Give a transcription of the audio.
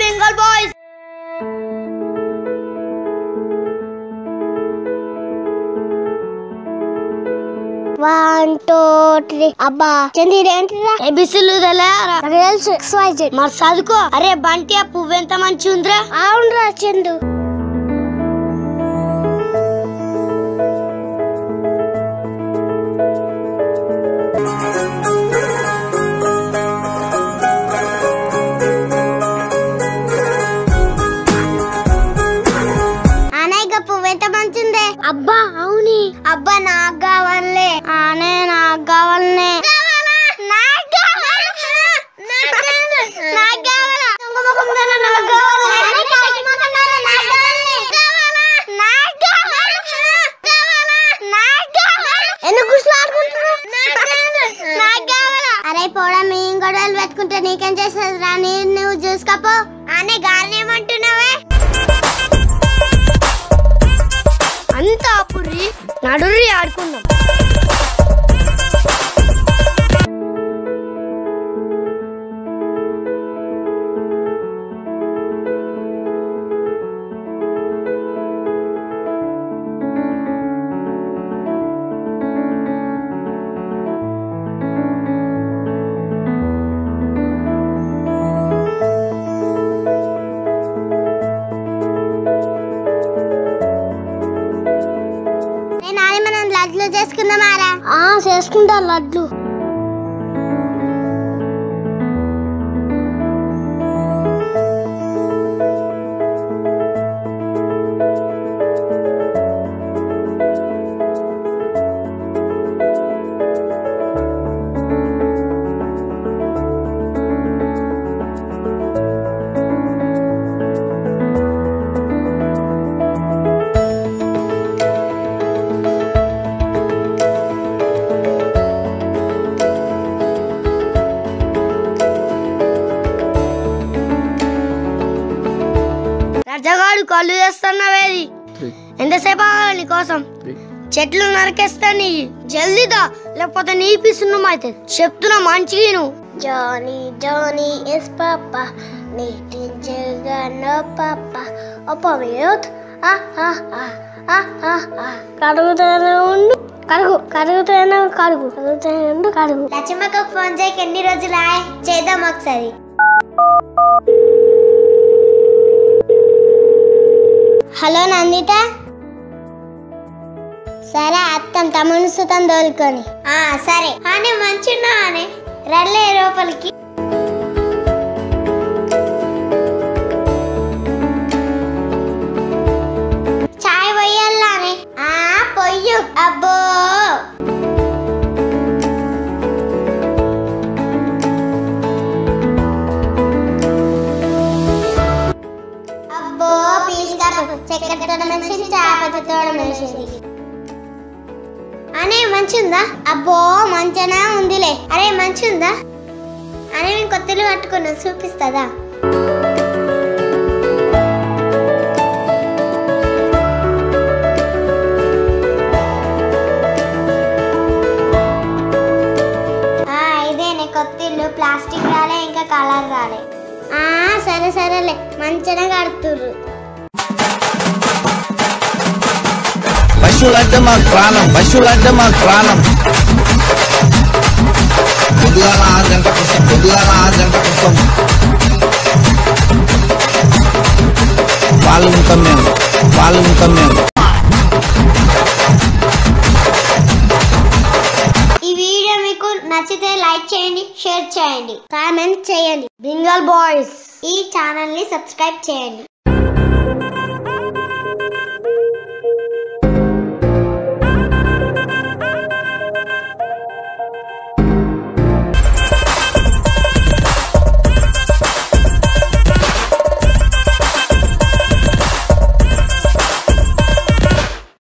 Bengal boys one two three అబ్బా చందీర్ ఏంటిరా ఏబిసిలు తెలియరా నాకు తెలుసు ఎక్స్ వై జెడ్ మరి చదువుకో అరే బంటి ఆ పువ్వు ఎంత మంచి ఉందిరా అవునరా చందు అనయ్య పువ్వు ఎంత మంచిందే అబ్బా అవుని అబ్బా నాకు కావాలే ఆనే నాకు కావాలనే నాకు కావాలా నాకు కావాలా దొంగ ముఖం దానా నాకు కావాలా కాకి ముఖం దానా నాకు కావాలనే నాకు కావాలా నాకు కావాలా ఎందుకు గుసలాడుకుంటున్నావు నాకు కావాలా అరే పోడా మేము గొడవలు పెట్టుకుంటే నీకేం చేసేది రా నేను నువ్వు చూసుకోపో అనే గాలిని ఏమంటున్నావే అంతా అప్పుర్రి నడుర్రి ఆడుకుందాం నేను నాని మనం లడ్లు చేసుకుందామారా ఆ చేసుకుంటా లడ్లు రజగాడు కళ్ళు చేస్తున్నావేది ఎంతసేపు ఆగాలి నీకోసం చెట్లు నరికేస్తా నీ జల్దీదా లేకపోతే నీ పిసున్నం అయితే చెప్తున్నా మంచిగా నువ్వు జానీ జానీ ఇస్ పాప నీటించగా నో పాప ఒప్పమేయోత్ కడుగుతూనే ఉండు కడుగు కడుగుతూనే కడుగు కడుగుతూనే ఉండు కడుగు లక్ష్మక్క ఫోన్ చేయక ఎన్ని రోజులు ఆయ్ చేద్దాం ఒకసారి హలో నందిత సరే అత్తం తమ్ముని సుతం తోలుకొని ఆ సరే అని మంచిగా అని రల్లే లోపలికి చాయ్ పోయాలని ఆ పొయ్యు అబ్బో అబ్బో పీస్ కాదు చక్కెర తోడ మనిషింది చాపతి తోడ మనిషింది అనే మంచిగుందా అబ్బో మంచిగానే ఉందిలే అరే మంచిగుందా అనే మేము కొత్తలు కట్టుకున్నాం చూపిస్తుందా ఆ, ఇదేనే కొత్త ఇల్లు ప్లాస్టిక్ రాలే ఇంకా కలర్ రాలే ఆ సరే సరేలే మంచిగా కడుతుర్రు పశువులంటే మాకు ప్రాణం పశువులంటే మాకు ప్రాణం పొద్దుగాల ఆరు గంటల కోసం పొద్దుగాల ఆరు గంటల కోసం వాళ్ళు ఉంటాం మేము వాళ్ళు ఉంటాం మేము ఈ వీడియో మీకు నచ్చితే లైక్ చేయండి షేర్ చేయండి కామెంట్ చేయండి బెంగాల్ బాయ్స్ ఈ ఛానల్ ని సబ్స్క్రైబ్ చేయండి